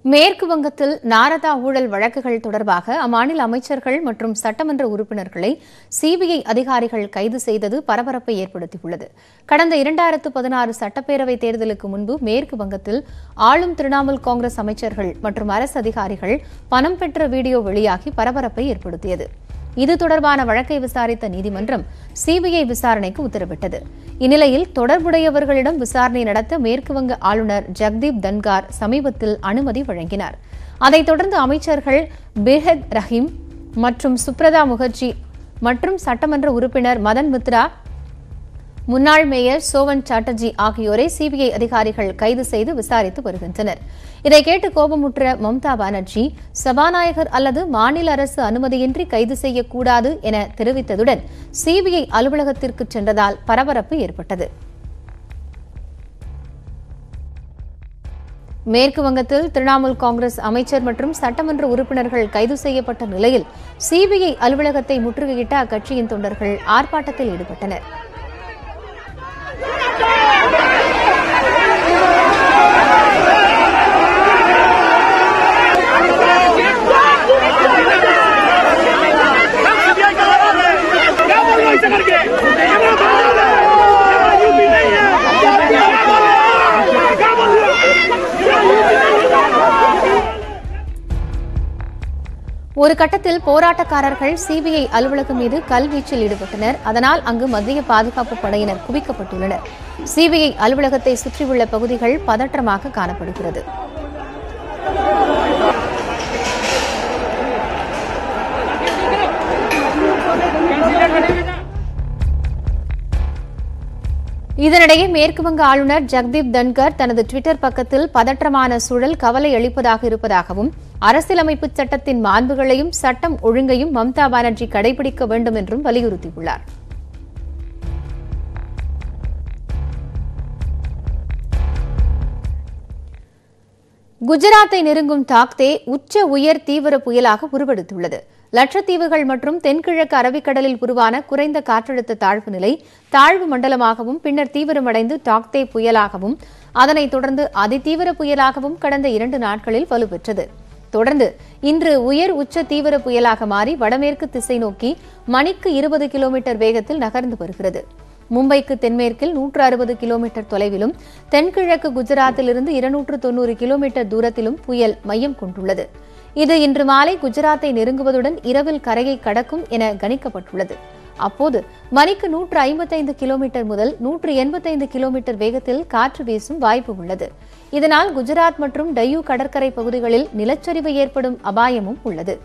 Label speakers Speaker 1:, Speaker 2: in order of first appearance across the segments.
Speaker 1: மேற்கு வங்கத்தில் நாரதா ஊழல் வழக்குகள் தொடர்பாக அம்மாநில அமைச்சர்கள் மற்றும் சட்டமன்ற உறுப்பினர்களை சிபிஐ அதிகாரிகள் கைது செய்தது பரபரப்பை ஏற்படுத்தியுள்ளது கடந்த இரண்டாயிரத்து பதினாறு சட்டப்பேரவைத் தேர்தலுக்கு முன்பு மேற்கு வங்கத்தில் ஆளும் திரிணாமுல் காங்கிரஸ் அமைச்சர்கள் மற்றும் அரசு அதிகாரிகள் பணம் பெற்ற வீடியோ வெளியாகி பரபரப்பை ஏற்படுத்தியது இது தொடர்பான வழக்கை விசாரித்த நீதிமன்றம் சிபிஐ விசாரணைக்கு உத்தரவிட்டது இந்நிலையில் தொடர்புடையவர்களிடம் விசாரணை நடத்த மேற்குவங்க ஆளுநர் ஜக்தீப் தன்கார் சமீபத்தில் அனுமதி வழங்கினார் அதைத் தொடர்ந்து அமைச்சர்கள் பிஹெத் ரஹீம் மற்றும் சுப்ரதா முகர்ஜி மற்றும் சட்டமன்ற உறுப்பினர் மதன் மித்ரா முன்னாள் மேயர் சோவன் சாட்டர்ஜி ஆகியோரை சிபிஐ அதிகாரிகள் கைது செய்து விசாரித்து வருகின்றனர் இதை கேட்டு கோபமுற்ற மம்தா பானர்ஜி சபாநாயகர் அல்லது மாநில அரசு அனுமதியின்றி கைது செய்யக்கூடாது என தெரிவித்ததுடன் சிபிஐ அலுவலகத்திற்கு சென்றதால் பரபரப்பு ஏற்பட்டது மேற்கு வங்கத்தில் திரிணாமுல் காங்கிரஸ் அமைச்சர் மற்றும் சட்டமன்ற உறுப்பினர்கள் கைது செய்யப்பட்ட நிலையில் சிபிஐ அலுவலகத்தை முற்றுகையிட்ட அக்கட்சியின் தொண்டர்கள் ஆர்ப்பாட்டத்தில் ஈடுபட்டனர்
Speaker 2: क्या बोल रहे हो ऐसे करके कैमरा कहाँ है? कैमरा यूपी नहीं है क्या बोल रहे हो? क्या बोल रहे हो? क्या यूपी नहीं है?
Speaker 1: ஒரு கட்டத்தில் போராட்டக்காரர்கள் சிபிஐ அலுவலகம் மீது கல்வீச்சில் ஈடுபட்டனர் அதனால் அங்கு மத்திய பாதுகாப்பு படையினர் குவிக்கப்பட்டுள்ளனர் சிபிஐ அலுவலகத்தை சுற்றியுள்ள பகுதிகள் பதற்றமாக காணப்படுகிறது இதனிடையே மேற்குவங்க ஆளுநர் ஜக்தீப் தன்கர் தனது டுவிட்டர் பக்கத்தில் பதற்றமான சூழல் கவலை அளிப்பதாக இருப்பதாகவும் அரசியலமைப்பு சட்டத்தின் மாண்புகளையும் சட்டம் ஒழுங்கையும் மம்தா பானர்ஜி கடைபிடிக்க வேண்டும் என்றும் வலியுறுத்தியுள்ளார் குஜராத்தை நெருங்கும் தாக்தே உச்ச உயர் தீவிர புயலாக உருவெடுத்துள்ளது லட்சத்தீவுகள் மற்றும் தென்கிழக்கு அரபிக்கடலில் உருவான குறைந்த காற்றழுத்த தாழ்வு நிலை தாழ்வு மண்டலமாகவும் பின்னர் தீவிரமடைந்து டாக்தே புயலாகவும் அதனைத் தொடர்ந்து அதிதீவிர புயலாகவும் கடந்த இரண்டு நாட்களில் வலுப்பெற்றது தொடர்ந்து இன்று உயர் உச்ச தீவிர புயலாக மாறி வடமேற்கு திசை நோக்கி மணிக்கு இருபது கிலோமீட்டர் வேகத்தில் நகர்ந்து வருகிறது மும்பைக்கு தென்மேற்கில் நூற்று அறுபது கிலோமீட்டர் தொலைவிலும் தென்கிழக்கு குஜராத்திலிருந்து இருநூற்று தொன்னூறு கிலோமீட்டர் தூரத்திலும் புயல் மையம் கொண்டுள்ளது இது இன்று மாலை குஜராத்தை நெருங்குவதுடன் இரவில் கரையை கடக்கும் என கணிக்கப்பட்டுள்ளது அப்போது மணிக்கு நூற்று ஐம்பத்தைந்து கிலோமீட்டர் முதல் நூற்று எண்பத்தைந்து கிலோமீட்டர் வேகத்தில் காற்று வீசும் வாய்ப்பு உள்ளது இதனால் குஜராத் மற்றும் டையூ கடற்கரை பகுதிகளில் நிலச்சரிவு ஏற்படும் அபாயமும் உள்ளது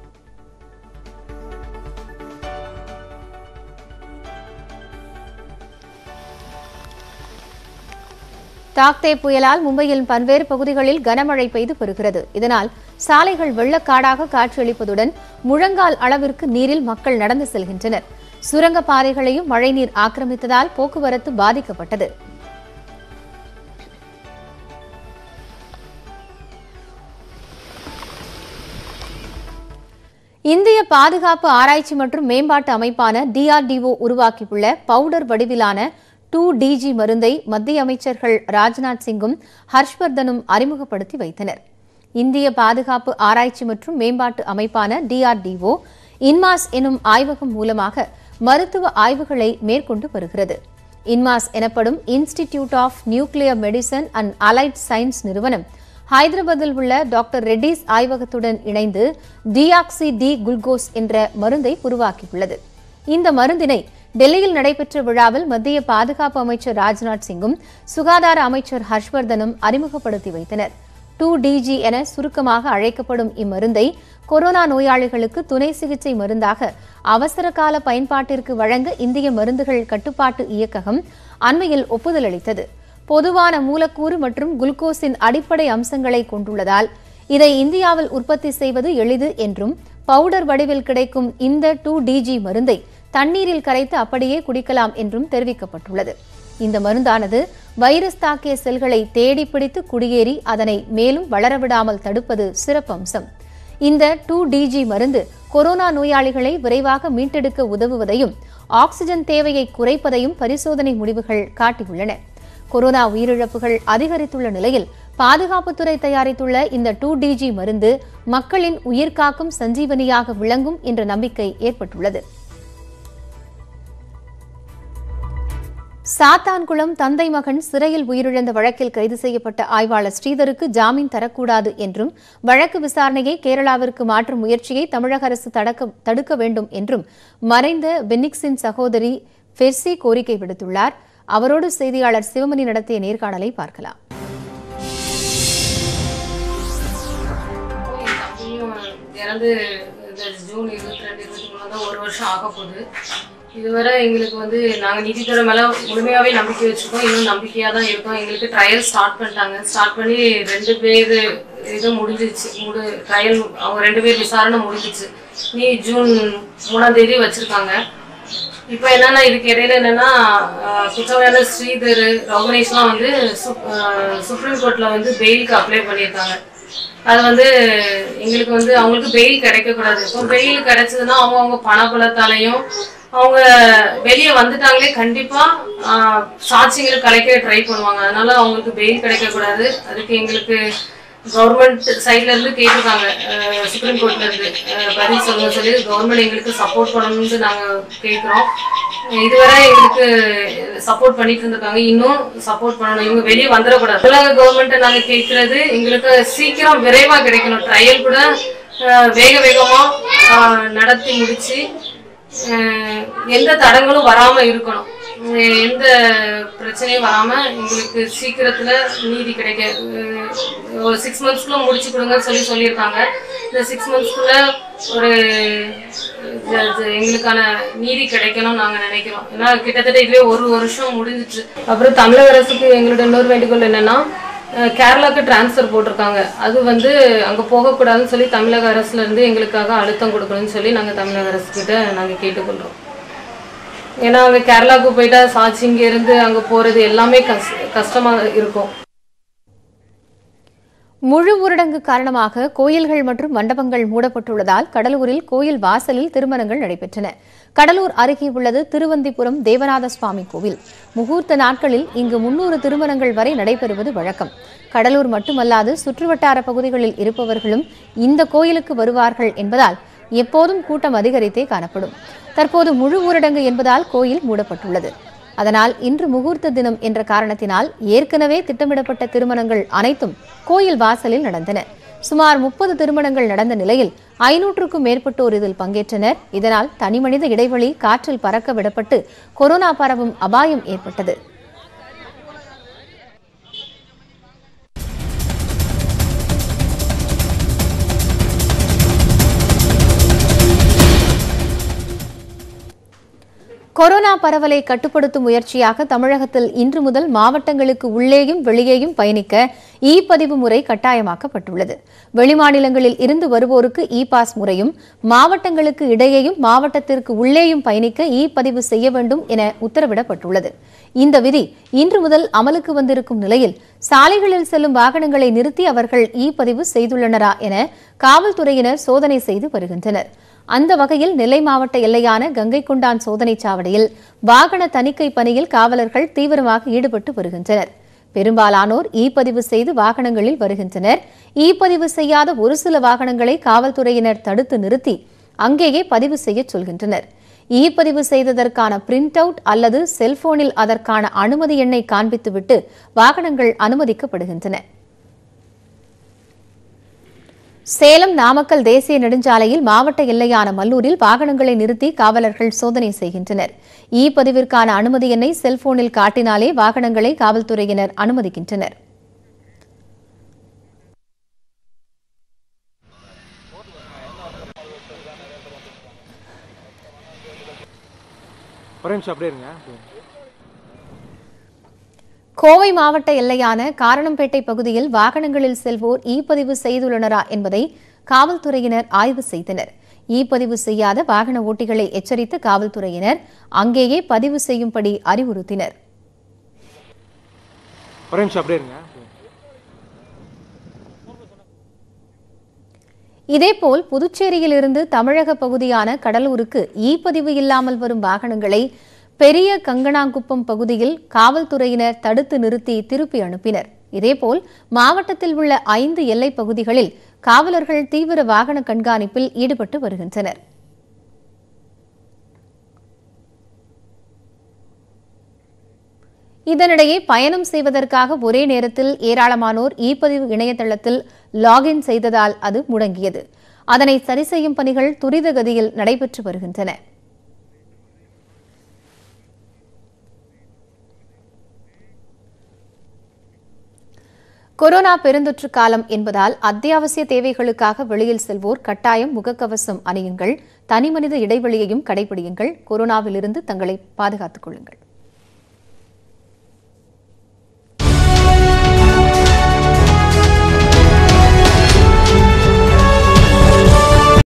Speaker 1: தாக்தே புயலால் மும்பையில் பல்வேறு பகுதிகளில் கனமழை பெய்து வருகிறது இதனால் சாலைகள் வெள்ளக்காடாக காட்சியளிப்பதுடன் முழங்கால் அளவிற்கு நீரில் மக்கள் நடந்து செல்கின்றனர் சுரங்க பாதைகளையும் மழைநீர் ஆக்கிரமித்ததால் போக்குவரத்து பாதிக்கப்பட்டது இந்திய பாதுகாப்பு ஆராய்ச்சி மற்றும் மேம்பாட்டு அமைப்பான டிஆர்டிஓ உருவாக்கியுள்ள பவுடர் வடிவிலான டூ டிஜி மருந்தை மத்திய அமைச்சர்கள் ராஜ்நாத் சிங்கும் ஹர்ஷ்வர்தனும் அறிமுகப்படுத்தி வைத்தனர் இந்திய பாதுகாப்பு ஆராய்ச்சி மற்றும் மேம்பாட்டு அமைப்பான டிஆர்டிஓ இன்மாஸ் எனும் ஆய்வகம் மூலமாக மருத்துவ ஆய்வுகளை மேற்கொண்டு வருகிறது இன்மாஸ் எனப்படும் institute of nuclear medicine and allied science நிறுவனம் ஹைதராபாத்தில் உள்ள டாக்டர் ரெட்டிஸ் ஆய்வகத்துடன் இணைந்து டிஆக்சி டி குளுக்கோஸ் என்ற மருந்தை உருவாக்கியுள்ளது இந்த மருந்தினை டெல்லியில் நடைபெற்ற விழாவில் மத்திய பாதுகாப்பு அமைச்சர் ராஜ்நாத் சிங்கும் சுகாதார அமைச்சர் ஹர்ஷ்வர்தனும் அறிமுகப்படுத்தி வைத்தனர் டூ டிஜி என சுருக்கமாக அழைக்கப்படும் இம்மருந்தை கொரோனா நோயாளிகளுக்கு துணை சிகிச்சை மருந்தாக அவசர கால பயன்பாட்டிற்கு வழங்க இந்திய மருந்துகள் கட்டுப்பாட்டு இயக்ககம் அண்மையில் ஒப்புதல் அளித்தது பொதுவான மூலக்கூறு மற்றும் குளுக்கோஸின் அடிப்படை அம்சங்களை கொண்டுள்ளதால் இதை இந்தியாவில் உற்பத்தி செய்வது எளிது என்றும் பவுடர் வடிவில் கிடைக்கும் இந்த டூ டிஜி மருந்தை தண்ணீரில் கரைத்து அப்படியே குடிக்கலாம் என்றும் தெரிவிக்கப்பட்டுள்ளது இந்த மருந்தானது வைரஸ் தாக்கிய செல்களை தேடி பிடித்து குடியேறி அதனை மேலும் வளரவிடாமல் தடுப்பது சிறப்பம்சம் இந்த டூ டிஜி மருந்து கொரோனா நோயாளிகளை விரைவாக மீட்டெடுக்க உதவுவதையும் ஆக்ஸிஜன் தேவையை குறைப்பதையும் பரிசோதனை முடிவுகள் காட்டியுள்ளன கொரோனா உயிரிழப்புகள் அதிகரித்துள்ள நிலையில் பாதுகாப்புத்துறை தயாரித்துள்ள இந்த டூ டிஜி மருந்து மக்களின் உயிர்காக்கும் சஞ்சீவனியாக விளங்கும் என்ற நம்பிக்கை ஏற்பட்டுள்ளது சாத்தான்குளம் தந்தை மகன் சிறையில் உயிரிழந்த வழக்கில் கைது செய்யப்பட்ட ஆய்வாளர் ஸ்ரீதருக்கு ஜாமீன் தரக்கூடாது என்றும் வழக்கு விசாரணையை கேரளாவிற்கு மாற்றும் முயற்சியை தமிழக அரசு தடுக்க தடுக்க வேண்டும் என்றும் மறைந்த பெனிக்ஸின் சகோதரி ஃபெர்சி கோரிக்கை விடுத்துள்ளார் அவரோடு செய்தியாளர் சிவமணி நடத்திய நேர்காணலை பார்க்கலாம்
Speaker 3: என் தம்பியும் இறந்து இந்த ஜூன் இருபத்தி ரெண்டு இருபத்தி மூணு தான் ஒரு வருஷம் ஆக போகுது இதுவரை எங்களுக்கு வந்து நாங்கள் நீதித்துறை மேலே முழுமையாகவே நம்பிக்கை வச்சுருக்கோம் இன்னும் நம்பிக்கையாக தான் இருக்கோம் எங்களுக்கு ட்ரையல் ஸ்டார்ட் பண்ணிட்டாங்க ஸ்டார்ட் பண்ணி ரெண்டு பேர் இது முடிஞ்சிச்சு முடி ட்ரையல் அவங்க ரெண்டு பேர் விசாரணை முடிஞ்சிச்சு நீ ஜூன் மூணாம் தேதி வச்சுருக்காங்க இப்போ என்னன்னா இதுக்கு இடையில என்னன்னா ஆஹ், குற்றவாளி ஸ்ரீதர் ரகுனேஷ்லாம் வந்து சுப்- ஆஹ், சுப்ரீம் கோர்ட்ல வந்து பெயிலுக்கு அப்ளை பண்ணியிருக்காங்க அது வந்து எங்களுக்கு வந்து அவங்களுக்கு பெயில் கிடைக்க கூடாது இப்போ பெயில் கிடைச்சதுன்னா அவங்க அவங்க பணபலத்தாலையும் அவங்க வெளியே வந்துட்டாங்களே கண்டிப்பா ஆஹ், சாட்சிகளை கலைக்க ட்ரை பண்ணுவாங்க அதனால அவங்களுக்கு பெயில் கிடைக்க கூடாது அதுக்கு எங்களுக்கு கவர்மெண்ட் சைட்ல இருந்து கேட்டிருக்காங்க அஹ் சுப்ரீம் கோர்ட்ல இருந்து அஹ் பதில் சொல்லுங்க சொல்லி கவர்மெண்ட் எங்களுக்கு சப்போர்ட் பண்ணணும்னு நாங்க கேட்கிறோம் இதுவரை எங்களுக்கு சப்போர்ட் பண்ணிட்டு இருந்திருக்காங்க இன்னும் சப்போர்ட் பண்ணணும் இவங்க வெளியே வந்துடக்கூடாது உலக கவர்மெண்ட் நாங்க கேட்கறது எங்களுக்கு சீக்கிரம் விரைவா கிடைக்கணும் ட்ரையல் கூட அஹ் வேக வேகமா அஹ் நடத்தி முடிச்சு அஹ் எந்த தடங்களும் வராம இருக்கணும் அஹ் எந்த பிரச்சனையும் வராம எங்களுக்கு சீக்கிரத்துல நீதி கிடைக்க அஹ் ஒரு சிக்ஸ் மந்த்ஸ்க்குள்ள முடிச்சு கொடுங்கன்னு சொல்லி சொல்லியிருக்காங்க இந்த சிக்ஸ் மந்த்ஸ்க்குள்ள ஒரு அஹ் இது எங்களுக்கான நீதி கிடைக்கணும் நாங்க நினைக்கிறோம் ஏன்னா கிட்டத்தட்ட இதுவே ஒரு வருஷம் முடிஞ்சிச்சு அப்புறம் தமிழக அரசுக்கு எங்களோட இன்னொரு வேண்டுகோள் என்னன்னா அஹ் கேரளாக்கு டிரான்ஸ்ஃபர் போட்டிருக்காங்க அது வந்து அங்கே போகக்கூடாதுன்னு சொல்லி தமிழக அரசுல இருந்து எங்களுக்காக அழுத்தம் கொடுக்கணும்னு சொல்லி நாங்கள் தமிழக அரசு கிட்ட நாங்கள் கேட்டுக்கொள்கிறோம் ஏன்னா அங்கே கேரளாவுக்கு போயிட்டா சாட்சி இங்கே இருந்து அங்கே போகிறது எல்லாமே கஷ் கஷ்டமாக இருக்கும்
Speaker 1: முழு ஊரடங்கு காரணமாக கோயில்கள் மற்றும் மண்டபங்கள் மூடப்பட்டுள்ளதால் கடலூரில் கோயில் வாசலில் திருமணங்கள் நடைபெற்றன கடலூர் அருகே உள்ளது திருவந்திபுரம் தேவநாத சுவாமி கோவில் முகூர்த்த நாட்களில் இங்கு முன்னூறு திருமணங்கள் வரை நடைபெறுவது வழக்கம் கடலூர் மட்டுமல்லாது சுற்றுவட்டார பகுதிகளில் இருப்பவர்களும் இந்த கோயிலுக்கு வருவார்கள் என்பதால் எப்போதும் கூட்டம் அதிகரித்தே காணப்படும் தற்போது முழு ஊரடங்கு என்பதால் கோயில் மூடப்பட்டுள்ளது அதனால் இன்று முகூர்த்த தினம் என்ற காரணத்தினால் ஏற்கனவே திட்டமிடப்பட்ட திருமணங்கள் அனைத்தும் கோயில் வாசலில் நடந்தன சுமார் முப்பது திருமணங்கள் நடந்த நிலையில் ஐநூற்றுக்கும் மேற்பட்டோர் இதில் பங்கேற்றனர் இதனால் தனிமனித இடைவெளி காற்றில் பறக்க விடப்பட்டு கொரோனா பரவும் அபாயம் ஏற்பட்டது கொரோனா பரவலை கட்டுப்படுத்தும் முயற்சியாக தமிழகத்தில் இன்று முதல் மாவட்டங்களுக்கு உள்ளேயும் வெளியேயும் பயணிக்க இ பதிவு முறை கட்டாயமாக்கப்பட்டுள்ளது வெளிமாநிலங்களில் இருந்து வருவோருக்கு இ பாஸ் முறையும் மாவட்டங்களுக்கு இடையேயும் மாவட்டத்திற்கு உள்ளேயும் பயணிக்க இ பதிவு செய்ய வேண்டும் என உத்தரவிடப்பட்டுள்ளது இந்த விதி இன்று முதல் அமலுக்கு வந்திருக்கும் நிலையில் சாலைகளில் செல்லும் வாகனங்களை நிறுத்தி அவர்கள் இ பதிவு செய்துள்ளனரா என காவல்துறையினர் சோதனை செய்து வருகின்றனர் அந்த வகையில் நெல்லை மாவட்ட எல்லையான கங்கை கொண்டான் சோதனைச் சாவடியில் வாகன தணிக்கை பணியில் காவலர்கள் தீவிரமாக ஈடுபட்டு வருகின்றனர் பெரும்பாலானோர் இ பதிவு செய்து வாகனங்களில் வருகின்றனர் இ பதிவு செய்யாத ஒரு சில வாகனங்களை காவல்துறையினர் தடுத்து நிறுத்தி அங்கேயே பதிவு செய்ய சொல்கின்றனர் இ பதிவு செய்ததற்கான பிரிண்ட் அவுட் அல்லது செல்போனில் அதற்கான அனுமதி எண்ணை காண்பித்துவிட்டு வாகனங்கள் அனுமதிக்கப்படுகின்றன சேலம் நாமக்கல் தேசிய நெடுஞ்சாலையில் மாவட்ட எல்லையான மல்லூரில் வாகனங்களை நிறுத்தி காவலர்கள் சோதனை செய்கின்றனர் இ பதிவிற்கான அனுமதி எண்ணை செல்போனில் காட்டினாலே வாகனங்களை காவல்துறையினர் அனுமதிக்கின்றனர்
Speaker 4: ஒரே நிமிஷம் அப்படியே இருங்க
Speaker 1: கோவை மாவட்ட எல்லையான காரணம்பேட்டை பகுதியில் வாகனங்களில் செல்வோர் இ பதிவு செய்துள்ளனரா என்பதை காவல்துறையினர் ஆய்வு செய்தனர் இ பதிவு செய்யாத வாகன ஓட்டிகளை எச்சரித்த காவல்துறையினர் அங்கேயே பதிவு செய்யும்படி அறிவுறுத்தினர்
Speaker 4: ஒரே நிமிஷம் அப்படியே இருங்க
Speaker 1: இதேபோல் புதுச்சேரியிலிருந்து தமிழக பகுதியான கடலூருக்கு இ பதிவு இல்லாமல் வரும் வாகனங்களை பெரிய கங்கனாங்குப்பம் பகுதியில் காவல்துறையினர் தடுத்து நிறுத்தி திருப்பி அனுப்பினர் இதேபோல் மாவட்டத்தில் உள்ள ஐந்து எல்லைப் பகுதிகளில் காவலர்கள் தீவிர வாகன கண்காணிப்பில் ஈடுபட்டு வருகின்றனர் இதனிடையே பயணம் செய்வதற்காக ஒரே நேரத்தில் ஏராளமானோர் இ பதிவு இணையதளத்தில் லாகின் செய்ததால் அது முடங்கியது அதனை சரி செய்யும் பணிகள் துரித கதியில் நடைபெற்று வருகின்றன கொரோனா பெருந்தொற்று காலம் என்பதால் அத்தியாவசிய தேவைகளுக்காக வெளியில் செல்வோர் கட்டாயம் முகக்கவசம் அணியுங்கள் தனிமனித இடைவெளியையும் கடைபிடியுங்கள் கொரோனாவிலிருந்து தங்களை பாதுகாத்துக் கொள்ளுங்கள்